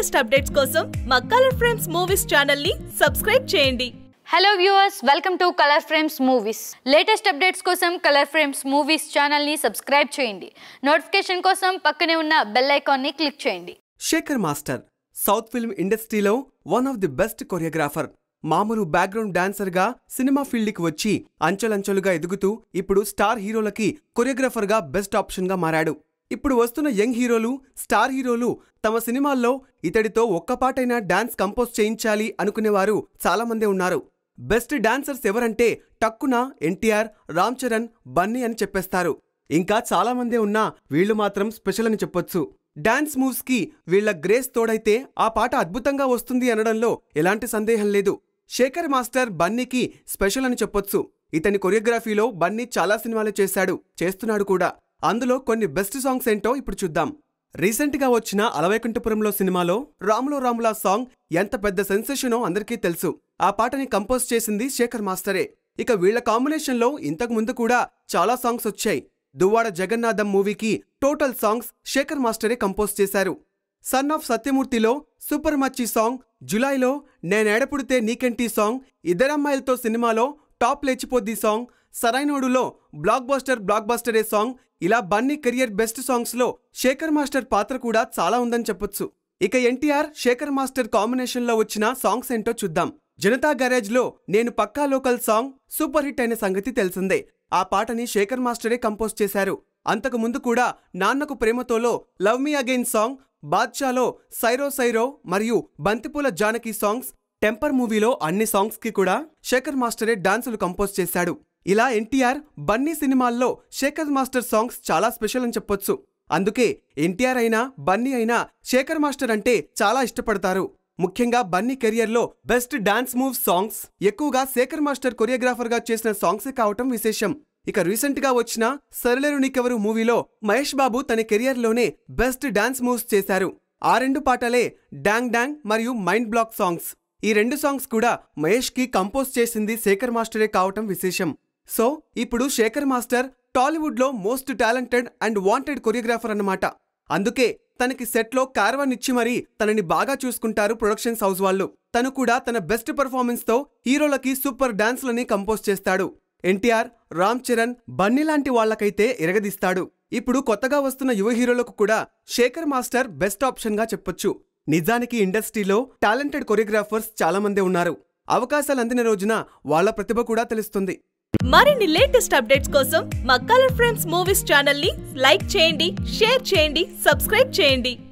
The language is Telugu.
లేటెస్ట్ అప్డేట్స్ కోసం మా కలర్ ఫ్రేమ్స్ మూవీస్ ఛానల్ ని సబ్స్క్రైబ్ చేయండి hello viewers welcome to colour frames movies latest updates కోసం కలర్ ఫ్రేమ్స్ మూవీస్ ఛానల్ని సబ్స్క్రైబ్ చేయండి నోటిఫికేషన్ కోసం పక్కనే ఉన్న బెల్ ఐకాన్ని క్లిక్ చేయండి శేఖర్ మాస్టర్ సౌత్ ఫిల్మ్ ఇండస్ట్రీలో one of the best choreographer మామూలు బ్యాక్గ్రౌండ్ డాన్సర్గా సినిమా ఫీల్డ్కి వచ్చి అంచెలంచెలుగా ఎదుగుతూ ఇప్పుడు స్టార్ హీరోలకి కొరియోగ్రాఫర్గా బెస్ట్ ఆప్షన్గా మారాడు ఇప్పుడు వస్తున్న యంగ్ హీరోలు స్టార్ హీరోలు తమ సినిమాల్లో ఇతడితో ఒక్క పాటైనా డాన్స్ కంపోజ్ చేయించాలి అనుకునేవారు చాలామందే ఉన్నారు బెస్ట్ డాన్సర్స్ ఎవరంటే టక్కున ఎన్టీఆర్ రామ్ చరణ్ బన్నీ అని చెప్పేస్తారు ఇంకా చాలామందే ఉన్నా వీళ్ళు మాత్రం స్పెషల్ అని చెప్పొచ్చు డాన్స్ మూవ్స్ కి వీళ్ల గ్రేస్ తోడైతే ఆ పాట అద్భుతంగా వస్తుంది అనడంలో ఎలాంటి సందేహం లేదు శేఖర్ మాస్టర్ బన్నీకి స్పెషల్ అని చెప్పొచ్చు ఇతని కొరియోగ్రఫీలో బన్నీ చాలా సినిమాలు చేశాడు చేస్తున్నాడు కూడా అందులో కొన్ని బెస్ట్ సాంగ్స్ ఏంటో ఇప్పుడు చూద్దాం రీసెంట్ గా వచ్చిన అలవైకుంఠపురంలో సినిమాలో రాములో రాములా సాంగ్ ఎంత పెద్ద సెన్సేషనో అందరికీ తెలుసు ఆ పాటని కంపోజ్ చేసింది శేఖర్ మాస్టరే ఇక వీళ్ల కాంబినేషన్లో ఇంతకు ముందు కూడా చాలా సాంగ్స్ వచ్చాయి దువ్వాడ జగన్నాథం మూవీకి టోటల్ సాంగ్స్ శేఖర్ మాస్టరే కంపోజ్ చేశారు సన్ ఆఫ్ సత్యమూర్తిలో సూపర్ మచ్చి సాంగ్ జులైలో నేనేడపుడితే నీకెంటీ సాంగ్ ఇద్దరమ్మాయిలతో సినిమాలో టాప్ లేచిపోద్ది సాంగ్ సరైనోడులో బ్లాక్ బస్టర్ బ్లాక్ బస్టరే సాంగ్ ఇలా బన్నీ కెరియర్ బెస్ట్ సాంగ్స్ లో శేఖర్ మాస్టర్ పాత్ర కూడా చాలా ఉందని చెప్పొచ్చు ఇక ఎన్టీఆర్ శేఖర్ మాస్టర్ కాంబినేషన్ లో వచ్చిన సాంగ్స్ ఏంటో చూద్దాం జనతా గ్యారేజ్ లో నేను పక్కా లోకల్ సాంగ్ సూపర్ హిట్ అయిన సంగతి తెలిసిందే ఆ పాటని శేఖర్ మాస్టరే కంపోజ్ చేశారు అంతకు ముందు కూడా నాన్నకు ప్రేమతోలో లవ్ మీ అగైన్ సాంగ్ బాద్షాలో సైరో సైరో మరియు బంతిపూల జానకి సాంగ్స్ టెంపర్ మూవీలో అన్ని సాంగ్స్ కి కూడా శేఖర్ మాస్టరే డాన్సులు కంపోజ్ చేశాడు ఇలా ఎన్టీఆర్ బన్నీ సినిమాల్లో శేఖర్ మాస్టర్ సాంగ్స్ చాలా స్పెషల్ అని చెప్పొచ్చు అందుకే ఎన్టీఆర్ అయినా బన్నీ అయినా శేఖర్ మాస్టర్ అంటే చాలా ఇష్టపడతారు ముఖ్యంగా బన్నీ కెరియర్లో బెస్ట్ డాన్స్ మూవ్ సాంగ్స్ ఎక్కువగా శేఖర్ మాస్టర్ కొరియోగ్రాఫర్ గా చేసిన సాంగ్సే కావటం విశేషం ఇక రీసెంట్ గా వచ్చిన సరళరు నీకెవరు మూవీలో మహేష్ బాబు తన కెరియర్లోనే బెస్ట్ డాన్స్ మూవ్స్ చేశారు ఆ రెండు పాటలే డాంగ్ డాంగ్ మరియు మైండ్ బ్లాక్ సాంగ్స్ ఈ రెండు సాంగ్స్ కూడా మహేష్ కి కంపోజ్ చేసింది శేఖర్ మాస్టరే కావటం విశేషం సో ఇప్పుడు శేఖర్ మాస్టర్ టాలీవుడ్ లో most talented and wanted choreographer అన్నమాట అందుకే తనకి సెట్లో కార్వన్ ఇచ్చి మరీ తనని బాగా చూసుకుంటారు ప్రొడక్షన్స్ హౌస్ వాళ్ళు తను కూడా తన బెస్ట్ పెర్ఫార్మెన్స్ తో హీరోలకి సూపర్ డాన్స్లని కంపోజ్ చేస్తాడు ఎన్టీఆర్ రామ్ చరణ్ బన్నీ లాంటి వాళ్లకైతే ఎరగదీస్తాడు ఇప్పుడు కొత్తగా వస్తున్న యువ హీరోలకు కూడా శేఖర్ మాస్టర్ బెస్ట్ ఆప్షన్ గా చెప్పొచ్చు నిజానికి ఇండస్ట్రీలో టాలెంటెడ్ కొరియోగ్రాఫర్స్ చాలా మంది ఉన్నారు అవకాశాలు అందిన రోజున వాళ్ళ ప్రతిభ కూడా తెలుస్తుంది మరిన్ని లేటెస్ట్ అప్డేట్స్ కోసం మా కలర్ ఫ్రేమ్స్ మూవీస్ ఛానల్ ని లైక్ చేయండి షేర్ చేయండి సబ్స్క్రైబ్ చేయండి